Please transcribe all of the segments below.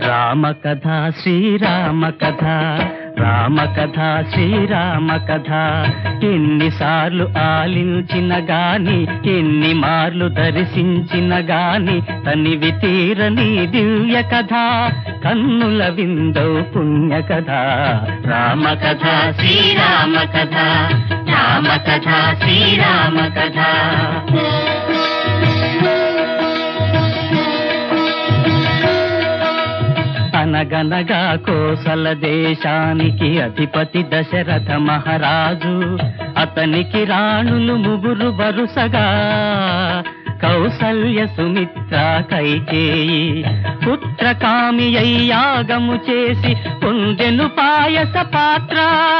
రామ కథ శ్రీరామ కథ రామ కథ శ్రీరామ కథ ఎన్నిసార్లు ఆలించిన గాని ఎన్ని మార్లు దర్శించిన గాని తనివి తీరని దివ్య కథ కన్నుల విందో పుణ్య కథ రామ కథ శ్రీరామ కథ రామ కథ శ్రీరామ కథ అనగనగా కోసల దేశానికి అధిపతి దశరథ మహారాజు అతనికి రాణులు ముగ్గురు వరుసగా కౌసల్య సుమిత్ర కైకేయి పుత్రకామి అయి యాగము చేసి పొందెను పాయస పాత్ర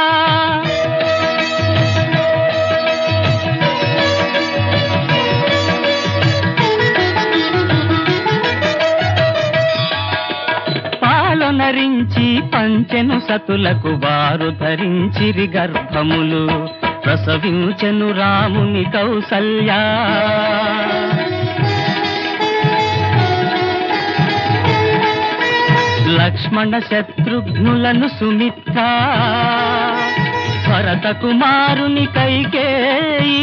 పాలనరించి పంచెను సతులకు వారు ధరించిరి గర్భములు ప్రసవించెను రాముని కౌసల్య లక్ష్మణ శత్రుఘ్నులను సుమిత్ర భరత కుమారుని కైకేయి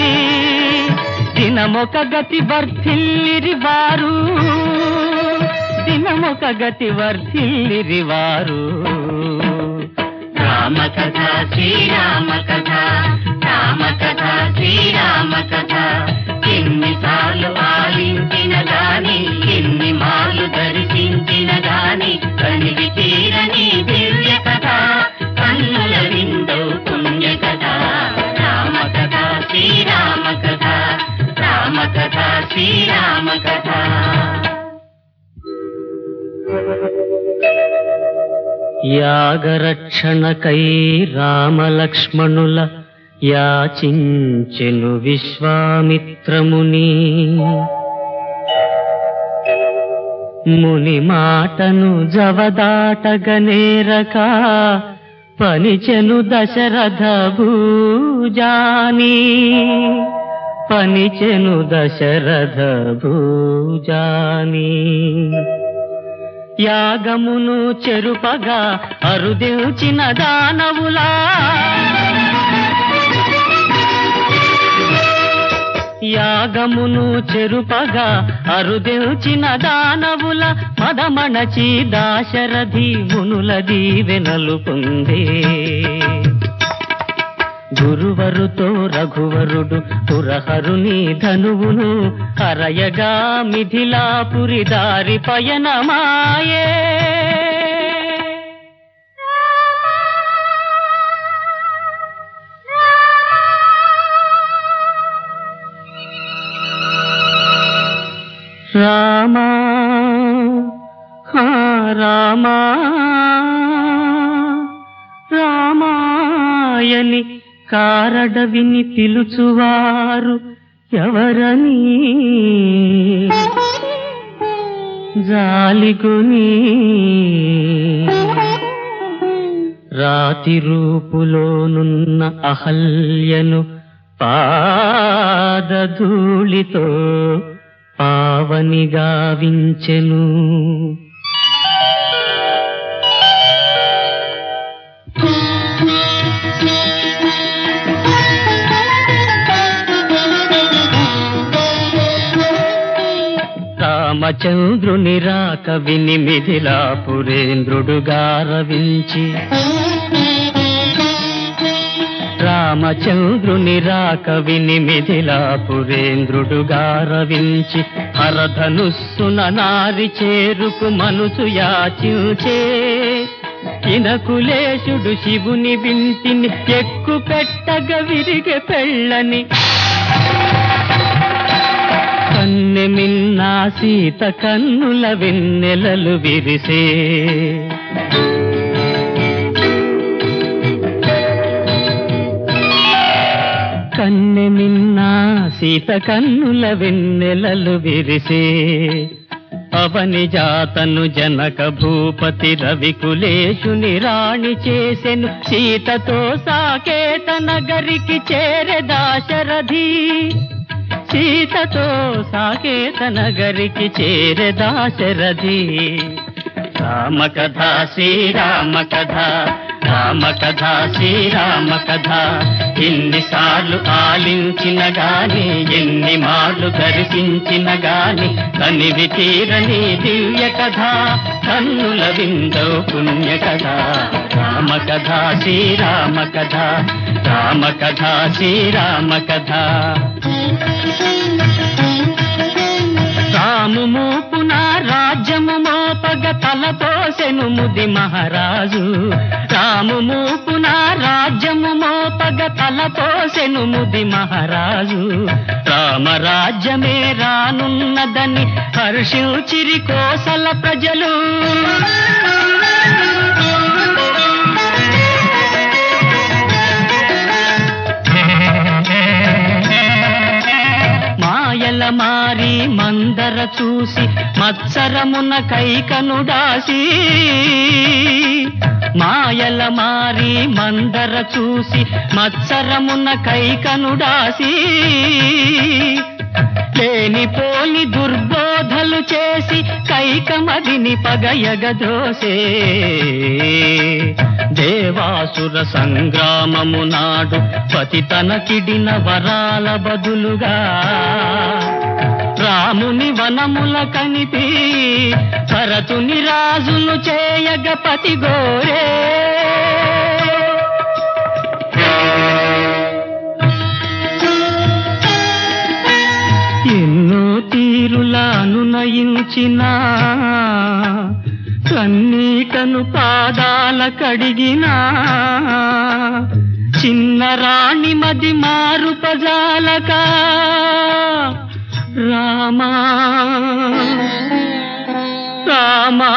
దినమొక గతి వర్ధిల్లిరి వారు దినమొక గతి వర్ధిల్లిరి వారు రామ కథ శ్రీరామ కథ రామ కథ శ్రీరామ కథ ఎన్నిసార్లు ఆలించిన గాని ఎన్ని మార్లు దర్శించిన గాని కనివి తీరని దివ్య కథ కన్నుల విందో పుణ్య కథ రామ కథ శ్రీరామ కథ రామ కథ శ్రీరామ కథ యాగరక్షణకై రామలక్ష్మణుల యాచించెను విశ్వామిత్రముని ముని మాటను జవదాటగనేరక పనిచెను దశరథ భూజాని పనిచెను దశరథ భూజాని యాగమును చెరుపగా అరుదించిన దానవులా యాగమును చెరుపగా అరుదించిన దానవుల మదమణచి దాశరథి మునుల దీవెనలు పొందే గురువరుతో రఘువరుడు పురహరుని ధనువును హరయగా మిథిలాపురి దారి పయనమాయే రామా హా రామా రామాయని కారడవిని పిలుచువారు ఎవరని జాలిగుని రాతి రూపులోనున్న అహల్యను పాదధూళితో పావని గావించెను రామచంద్రుని రాక విని మిథిలాపురేంద్రుడు గారవించి రామచంద్రుని రాక విని మిథిలాపురేంద్రుడు గారవించి హరధనుస్సున నారి చేరుకు మనుసు యాచించే కినకులేశుడు శివుని వింటిని ఎక్కు పెట్టగ విరిగె పెళ్ళని కన్నె మిన్నా సీత కన్నుల వెన్నెలలు విరిసే కన్నె మిన్నా సీత కన్నుల వెన్నెలలు విరిసే అవని జాతను జనక భూపతి రవి కులేశుని రాణి చేసెను సీతతో సాకేత నగరికి చేరె దాశరథి సీతతో సాకేత నగరికి చేరె దాశరథి రామ కథ శ్రీరామ కథ రామ కథ శ్రీరామ కథ ఎన్నిసార్లు ఆలించిన గాని ఎన్ని మార్లు దర్శించిన గాని కనివి తీరని దివ్య కథ కన్నుల విందో పుణ్య కథ రామ కథ శ్రీరామ కథ రామ కథ శ్రీరామ కథ రాము మోపున రాజ్యము మోపగ తలపోసెను ముది మహారాజు రాము మోపున రాజ్యము మోపగ తలపోసెను ముది మహారాజు రామరాజ్యమే రానున్నదని హర్షించిరి కోసల ప్రజలు మాయల మారి మందర చూసి మత్సరమున కైకనుడాసి మాయల మారి మందర చూసి మత్సరమున కైకనుడాసి లేనిపోని దుర్బోధలు చేసి కైకమదిని పగయగదోసే దేవాసుర సంగ్రామము నాడు పతి తనకిడిన వరాల బదులుగా రాముని వనముల కనిపి భరతుని రాజును చేయగ పతి గోరే ఎన్నో తీరులా అనునయించిన కన్నీటను పాదాల కడిగినా చిన్న రాణి మది మారు పజాలక రామా రామా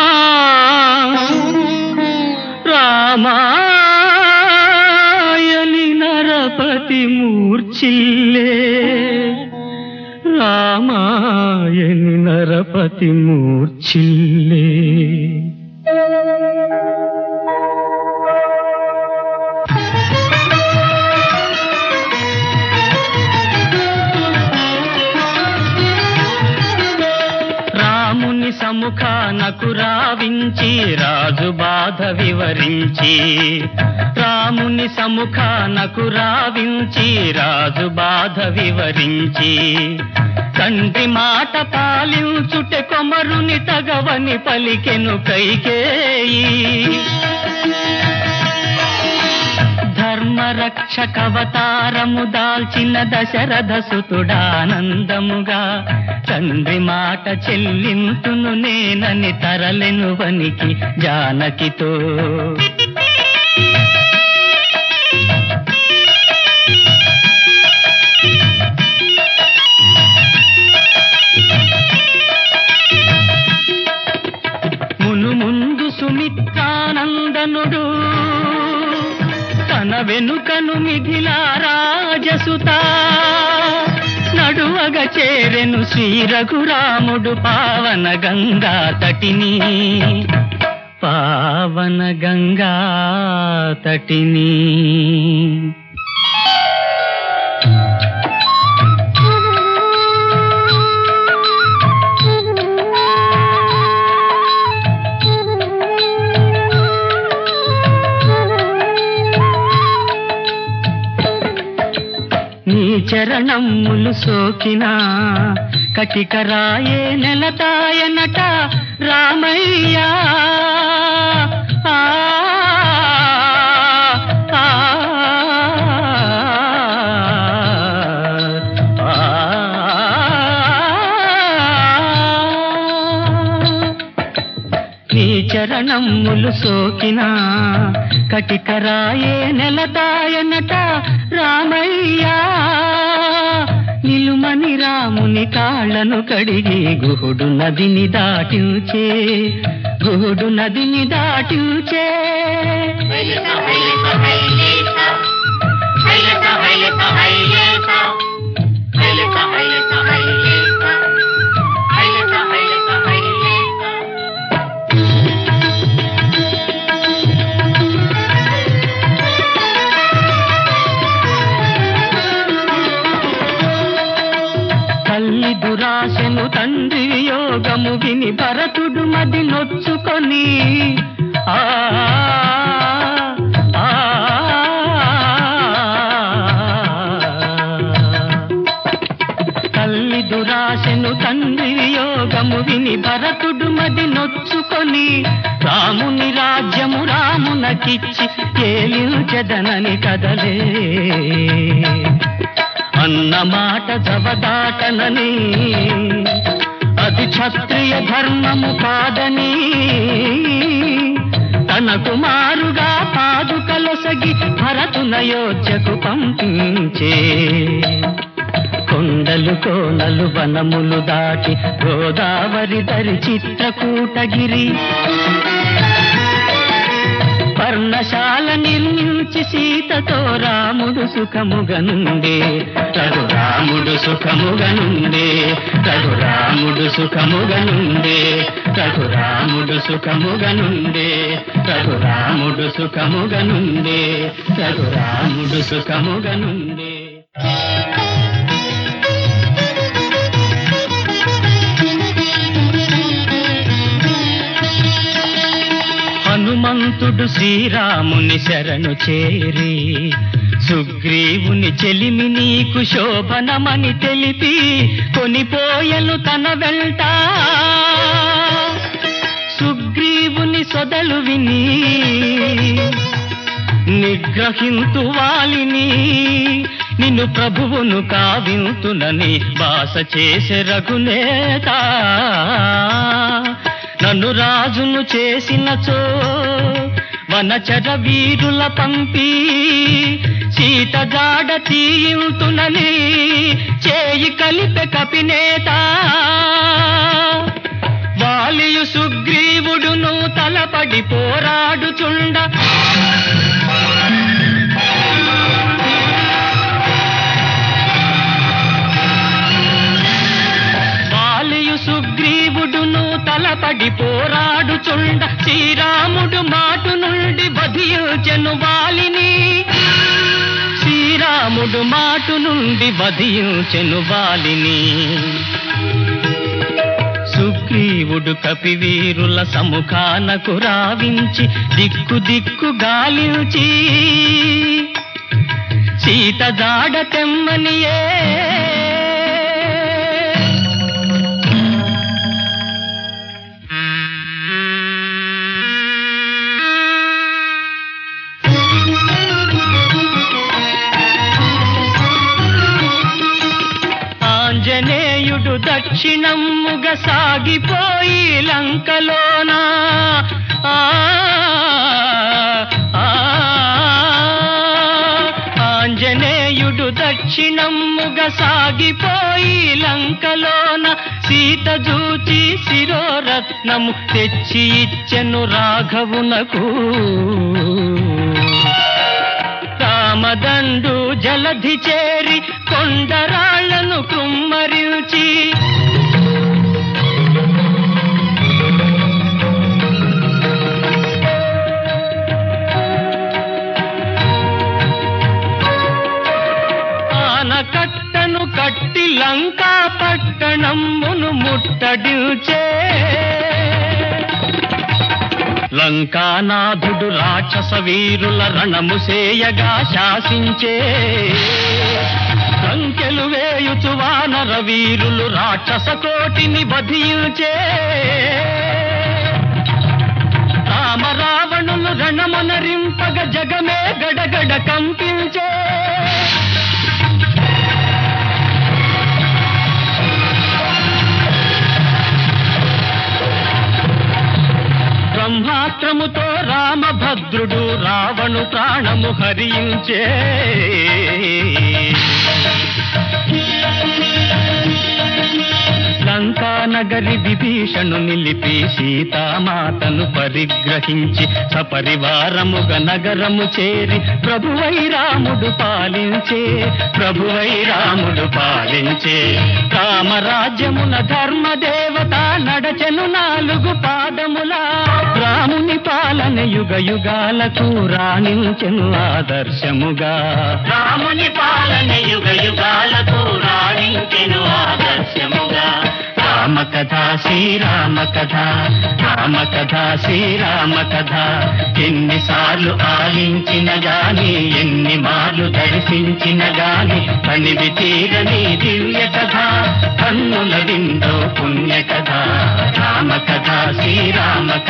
రామాయని నరపతి మూర్ఛిల్లే రామాయని నరపతి మూర్ఛిల్లే రాముని సముఖానకు రావించి రాజు బాధ వివరించి రాముని సముఖానకు రావించి రాజు బాధ వివరించి తండ్రి మాట పాలించుటె కొమరుని తగవని పలికెను కైకేయి ధర్మరక్షకవతారము దాల్చిన దశరథ సుతుడానందముగా తండ్రి మాట చెల్లింతును నేనని తరలెను వనికి జానకితో మును ముందు సుమిత్రానందనుడు తన వెనుకను మిథిలా రాజసుత నడువగ చేరెను శ్రీ రఘురాముడు పావన గంగా తటిని పావన గంగా తటిని నీ చరణములు సోకినా కటికరాయే నెలతాయనట రామయ్యా ఆ, ఆ, ఆ. నీ చరణములు సోకినా కటికరాయే నెలతాయనట రామయ్యా నిలుమని రాముని కాళ్ళను కడిగి గుహుడు నదిని దాటించే గుహుడు నదిని దాటించే హైలేసా హైలేసా హైలేసా హైలేసా హైలేసా హైలేసా హైలేసా హైలేసా హైలేసా హైలేసా హైలేసా హైలేసా తల్లి దురాశను తండ్రి యోగము విని భరతుడు మది నొచ్చుకొని తనకిచ్చి ఏలించదనని కదలే అన్న మాట జవదాటనని అది క్షత్రియ ధర్మము కాదని తన కుమారుగా పాదుకలొసగి భరతునయోధ్యకు పంపించే కొండలు కోనలు వనములు దాటి గోదావరి దరి చిత్రకూటగిరి పర్ణశాల నిర్మించి సీతతో రాముడు సుఖముగనుండే రఘురాముడు సుఖముగనుండే రఘురాముడు సుఖముగనుండే రఘురాముడు సుఖముగనుండే రఘురాముడు సుఖముగనుండే రఘురాముడు సుఖముగనుండే హనుమంతుడు శ్రీరాముని శరణు చేరి సుగ్రీవుని చెలిమి నీకు శోభనమని తెలిపి కొనిపోయను తన వెంట సుగ్రీవుని సొదలు విని నిగ్రహింతు వాలిని నిన్ను ప్రభువును కావింతునని బాస చేసే రఘునేత నన్ను రాజును చేసినచో వనచర వీరుల పంపి సీత జాడ తీయుతునని చేయి కలిపె కపినేత వాలియు సుగ్రీవుడును తలపడి పోరాడుచుండ వాలియు సుగ్రీవుడును తలపడి పోరాడుచుండ శ్రీరాముడు మాటు నుండి వధించెను వాలిని శ్రీరాముడు మాటు నుండి వధించెను వాలిని సుగ్రీవుడు కపివీరుల సముఖానకు రావించి దిక్కు దిక్కు గాలించి సీత జాడ తెమ్మనియే ఆంజనేయుడు దక్షిణముగ సాగిపోయి లంకలోనా ఆ, ఆ, ఆంజనేయుడు దక్షిణముగ సాగిపోయి లంకలోన సీత జూచి శిరోరత్నము తెచ్చి ఇచ్చెను రాఘవునకు రామదండు జలధి చేరి కొండరాళ్లను కుమ్మరిల్చి ఆనకట్టను కట్టి లంకా పట్టణమును ముట్టడిల్చే లంకానాథుడు రాక్షస వీరుల రణము సేయగా శాసించే సంఖ్యలు వేయుచు వానర వీరులు రాక్షస కోటిని వధించే రామ రావణులు రణమునరింపగ జగమే గడగడ కంపించే బ్రహ్మాస్త్రముతో రామభద్రుడు రావణు ప్రాణము హరించే లంకానగరి విభీషణు నిలిపి సీతామాతను పరిగ్రహించి సపరివారముగ నగరము చేరి ప్రభువై రాముడు పాలించే ప్రభువై రాముడు పాలించే రామరాజ్యమున ధర్మదేవత నడచెను నాలుగు పాదముల రాముని పాలన యుగ యుగాలకు రాణించెను ఆదర్శముగా రాముని పాలన యుగ యుగాలకు రాణించెను ఆదర్శముగా రామ కథ శ్రీరామ కథ రామ కథ శ్రీరామ కథ ఎన్నిసార్లు ఆలించిన గాని ఎన్ని మార్లు దర్శించిన గాని పనివి తీరని దివ్య కథ కన్నుల విందో పుణ్య కథ రామ కథ శ్రీరామ